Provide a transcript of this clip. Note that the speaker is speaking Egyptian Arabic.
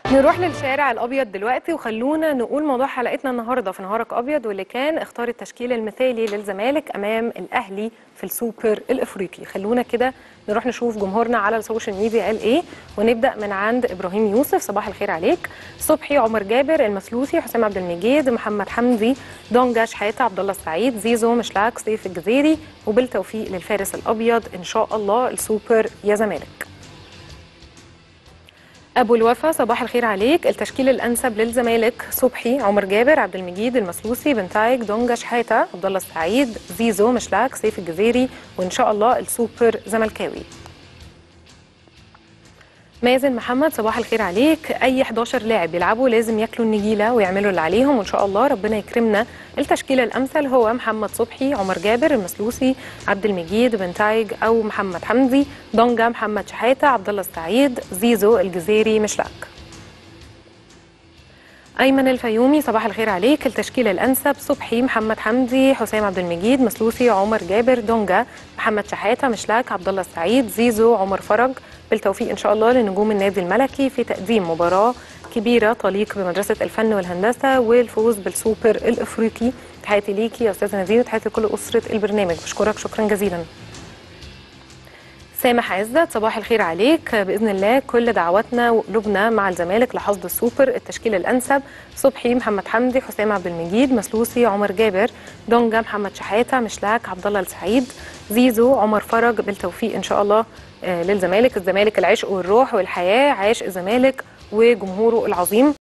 نروح للشارع الابيض دلوقتي وخلونا نقول موضوع حلقتنا النهارده في نهارك ابيض واللي كان اختار التشكيل المثالي للزمالك امام الاهلي في السوبر الافريقي خلونا كده نروح نشوف جمهورنا على السوشيال ميديا قال ايه ونبدا من عند ابراهيم يوسف صباح الخير عليك صبحي عمر جابر المسلوسي حسام عبد المجيد محمد حمدي دونجا شحاته عبد الله السعيد زيزو مشلاك سيف الجزيري وبالتوفيق للفارس الابيض ان شاء الله السوبر يا زمالك ابو الوفا صباح الخير عليك التشكيل الانسب للزمالك صبحي عمر جابر عبد المجيد المسلوسي بنتايج دونجا شحاته عبد الله السعيد زيزو مشلاك سيف الجزيري وان شاء الله السوبر زملكاوي مازن محمد صباح الخير عليك اي 11 لاعب يلعبوا لازم ياكلوا النجيله ويعملوا اللي عليهم وان شاء الله ربنا يكرمنا التشكيل الامثل هو محمد صبحي عمر جابر المسلوسي عبد المجيد بنتايج او محمد حمدي دونجا محمد شحاته عبد الله السعيد زيزو الجزيري مشلاك ايمن الفيومي صباح الخير عليك التشكيل الانسب صبحي محمد حمدي حسام عبد المجيد مسلوسي عمر جابر دونجا محمد شحاته مشلاك عبد الله السعيد زيزو عمر فرج بالتوفيق ان شاء الله لنجوم النادي الملكي في تقديم مباراه كبيره تليق بمدرسه الفن والهندسه والفوز بالسوبر الافريقي تحياتي ليكي يا استاذه نزيه وتحياتي لكل اسره البرنامج بشكرك شكرا جزيلا سامح عزت صباح الخير عليك باذن الله كل دعواتنا وقلوبنا مع الزمالك لحصد السوبر التشكيل الانسب صبحي محمد حمدي حسام عبد المجيد مسلوسي عمر جابر دونجا محمد شحاته مشلاك عبد الله السعيد زيزو عمر فرج بالتوفيق ان شاء الله للزمالك الزمالك العشق والروح والحياه عاش الزمالك وجمهوره العظيم